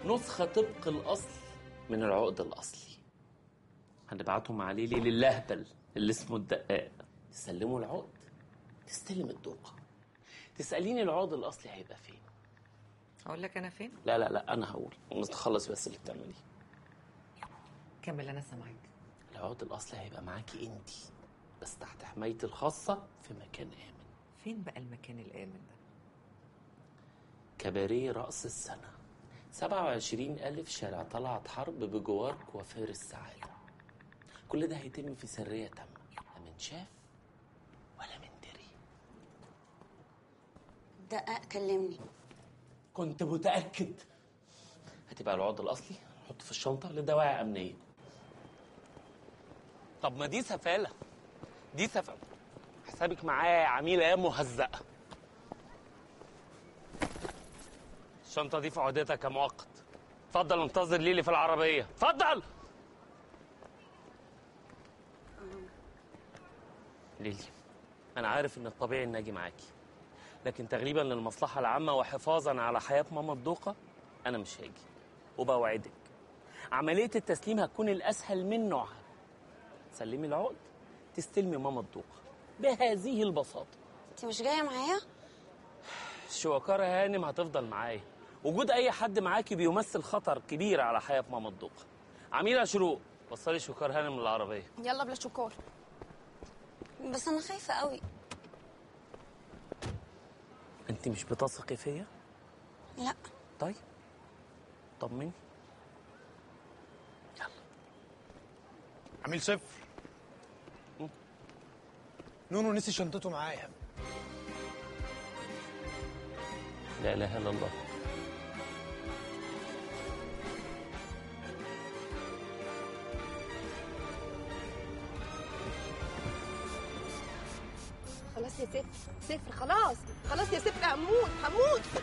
نسخة طبق الأصل من العقد الأصلي هنبعتهم عليه ليه للهبل اللي اسمه الدقاق تسلموا العقد تستلم الدوقة تسأليني العقد الأصلي هيبقى فين اقول لك انا فين لا لا لا أنا هقول نخلص بس اللي بتعمليه كمل انا سامعك العقد الأصلي هيبقى معاكي انت بس تحت حمايتي الخاصة في مكان آمن فين بقى المكان الامن ده كباريه رأس السنة 27 ألف شارع طلعت حرب بجوار كوافير السعادة كل ده هيتم في سرية تامة لا من شاف ولا من دري دقق كلمني كنت متأكد هتبقى العقد الأصلي حطه في الشنطة لدواعي أمنية طب ما دي سفالة دي سفالة حسابك معايا يا عميلة يا مهزأة الشنطة دي في عهدتك يا مؤقت اتفضل انتظر ليلي في العربية اتفضل ليلي أنا عارف إن الطبيعي إني أجي معاكي لكن تغليبا للمصلحة العامة وحفاظا على حياة ماما الدوقة أنا مش هاجي وبوعدك عملية التسليم هتكون الأسهل من نوعها سلمي العقد تستلمي ماما الدوقة بهذه البساطة انت مش جايه معايا الشوكارة هانم هتفضل معايا وجود أي حد معاكي بيمثل خطر كبير على حياة ماما الدوقة عميلة شروق وصلي شوكار هانم للعربية يلا بلا شكار بس انا خايفه قوي أنت مش بتثقي فيا؟ لا طيب طمني عميل صفر نونو نسي شنطته معايا لا إله إلا الله خلاص يا صفر صفر خلاص خلاص يا صفر هموت هموت